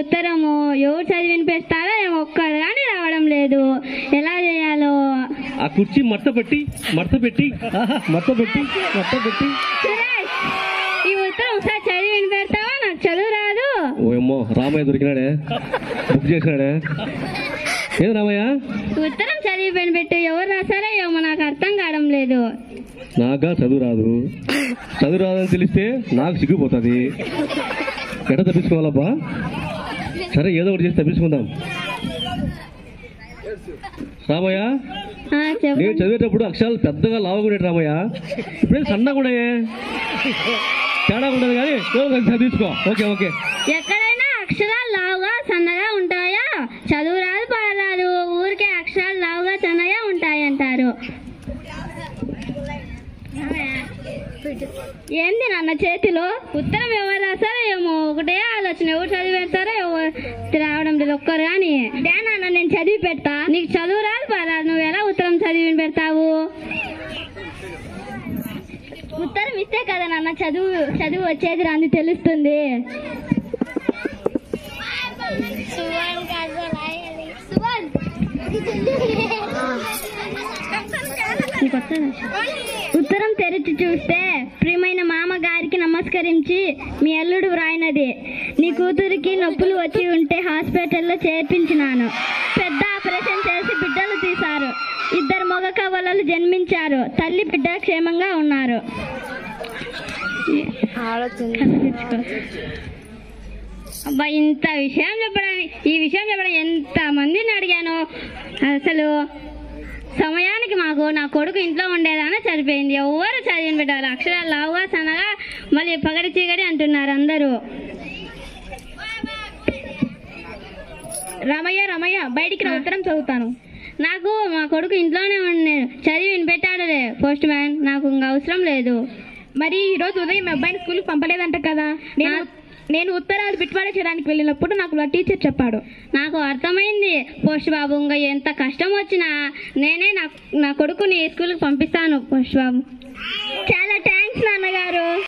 ఉత్తరము ఎవరు చదివి వినిపిస్తారో ఏమో ఒక్కరు కానీ రావడం లేదు ఎలా చేయాలో ఆ కుర్చీ మడత పెట్టి మడత పెట్టి ఆహా, మడత పెట్టి మడత పెట్టి సురేష్ ఈ ఉత్తరం ఒకసారి చదివి వినిపెడతావా నాకు చదువు రాదు ఓయమ్మో రామయ్య దొరికినాడే బుక్ చేసినాడే ఏం రామయ్య ఈ ఉత్తరం చదివి వినిపెట్టు ఎవరు రాసారో ఏమో నాకు అర్థం కావడం లేదు నాగా చదువు రాదు చదువు రాదని తెలిస్తే నాకు సిగ్గుపోతుంది ఎట తప్పించుకోవాలబ్బా సరే ఏదో ఒకటి చేసి తప్పించుకుందాం రామయ్య ఆ, చెప్పు నేను చదివేటప్పుడు అక్షరాలు పెద్దగా లావుకునేటి రామయ్య ఇప్పుడే సన్నగా ఉన్నాయే తేడా ఉండదు కానీ ఏదో ఒకటి చదివించుకో ఓకే ఓకే ఎక్కడైనా అక్షరాలు లావుగా సన్నగా ఉంటాయా చదువు రాదు పారాదు ఊరికే అక్షరాలు లావుగా సన్నగా ఉంటాయి అంటారు ఏంది నాన్న చేతిలో ఉత్తరం ఎవరు రాస్తారో ఏమో ఒకటే ఆలోచన ఎవరు చదివి పెడతారో ఎవరు రావడం లేదు ఒక్కరు కానీ దే నాన్న నేను చదివి పెడతా నీకు చదువు రాదు పారాదు నువ్వు ఎలా ఉత్తరం చదివి పెడతావు ఉత్తరం ఇస్తే కదా నాన్న చదువు చదువు వచ్చేది రాని తెలుస్తుంది ఉత్తరం తెరిచి చూస్తే ప్రియమైన మామ గారికి నమస్కరించి మీ అల్లుడు వ్రాయినది నీ కూతురికి నొప్పులు వచ్చి ఉంటే హాస్పిటల్లో చేర్పించినాను పెద్ద ఆపరేషన్ చేసి బిడ్డలు తీశారు ఇద్దరు మగ కవలలు జన్మించారు తల్లి బిడ్డ క్షేమంగా ఉన్నారు అబ్బా ఇంత విషయం చెప్పడానికి ఈ విషయం చెప్పడం ఎంత మందిని అడిగాను అసలు సమయానికి మాకు నా కొడుకు ఇంట్లో ఉండేదాన సరిపోయింది ఎవరు చదివిన పెట్టారు అక్షరాలు లావుగా సన్నగా మళ్ళీ పగడి చీగడి అంటున్నారు అందరూ రామయ్య రామయ్య బయటికి నా ఉత్తరం చదువుతాను నాకు మా కొడుకు ఇంట్లోనే ఉండే చదివి వినిపెట్టాడులే పోస్ట్ మ్యాన్ నాకు ఇంకా అవసరం లేదు మరి ఈ రోజు ఉదయం మీ అబ్బాయిని స్కూల్కి పంపలేదంట కదా నేను నా- నేను ఉత్తరాలు బిట్వాడ చేయడానికి వెళ్ళినప్పుడు నాకు నా టీచర్ చెప్పాడు నాకు అర్థమైంది పోస్ట్ బాబు ఇంకా ఎంత కష్టం వచ్చినా నేనే నా నా కొడుకుని స్కూల్కి పంపిస్తాను పోస్ట్ బాబు చాలా థ్యాంక్స్ నాన్నగారు